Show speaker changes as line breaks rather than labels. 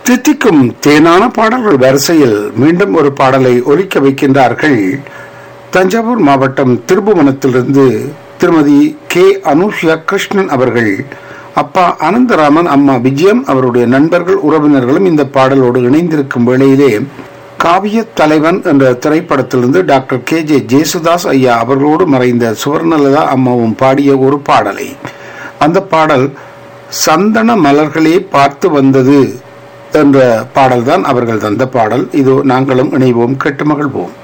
தித்திக்கும் தேனான பாடல்கள் வரிசையில் மீண்டும் ஒரு பாடலை ஒலிக்க வைக்கின்றார்கள் தஞ்சாவூர் மாவட்டம் திருபுவனத்திலிருந்து திருமதி கே அனுஷியா கிருஷ்ணன் அவர்கள் அப்பா அனந்தராமன் அம்மா விஜயம் அவருடைய நண்பர்கள் உறவினர்களும் இந்த பாடலோடு இணைந்திருக்கும் வேளையிலே காவிய தலைவன் என்ற திரைப்படத்திலிருந்து டாக்டர் கே ஜே ஜேசுதாஸ் ஐயா அவர்களோடு மறைந்த சுவர்ணலதா அம்மாவும் பாடிய ஒரு பாடலை அந்த பாடல் சந்தன மலர்களே பார்த்து வந்தது என்ற பாடல்தான் அவர்கள் தந்த பாடல் இது நாங்களும் இணைவோம் கேட்டு மகிழ்வோம்